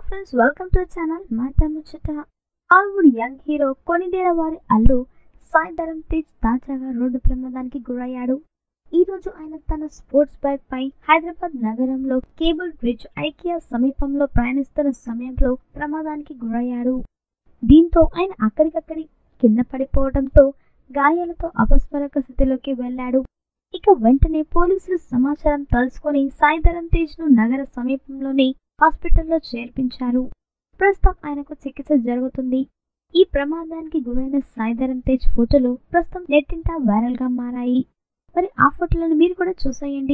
friends welcome to channel మాట ముచ్చట Hollywood young hero కొనిదేల వారి అల్లు సాయి ధరమ్ తేజ్ తాజాగా రోడ్డు ప్రమాదానికి గురయ్యాడు ఈ రోజు ఆయన తన స్పోర్ట్స్ బైక్ పై హైదరాబాద్ నగరంలో కేబుల్ బ్రిడ్జ్ ఐకియా సమీపంలో ప్రయాణిస్తున్న సమయంలో ప్రమాదానికి గురయ్యాడు దీంతో ఆయన అక్కడికక్కడి కింద పడిపోవడంతో గాయాలతో అపస్మరక స్థితిలోకి వెళ్ళాడు ఇక వెంటనే పోలీసులు సమాచారం తెలుసుకొని సాయి ధరమ్ తేజ్ ను నగర సమీపంలోని హాస్పిటల్లో చేర్పించారు ప్రస్తుతం ఆయనకు చికిత్స జరుగుతుంది ఈ ప్రమాదానికి గురైన సాయిధరం తేజ్ ఫోటోలు ప్రస్తుతం నెట్టింట వైరల్ గా మారాయి మరి ఆ ఫోటోలను మీరు కూడా చూసేయండి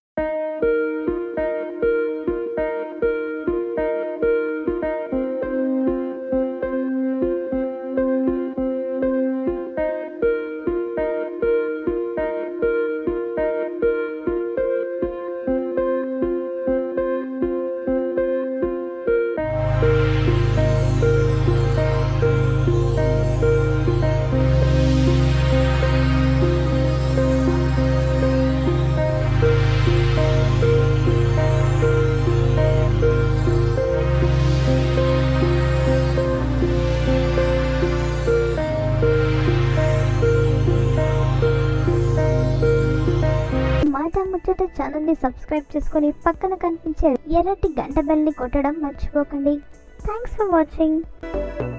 మాట ముచ్చట ఛానల్ ని సబ్స్క్రైబ్ చేసుకొని పక్కన కనిపించే ఎర్రటి గంట బెల్ ని కొట్టడం మర్చిపోకండి థ్యాంక్స్ ఫర్ వాచింగ్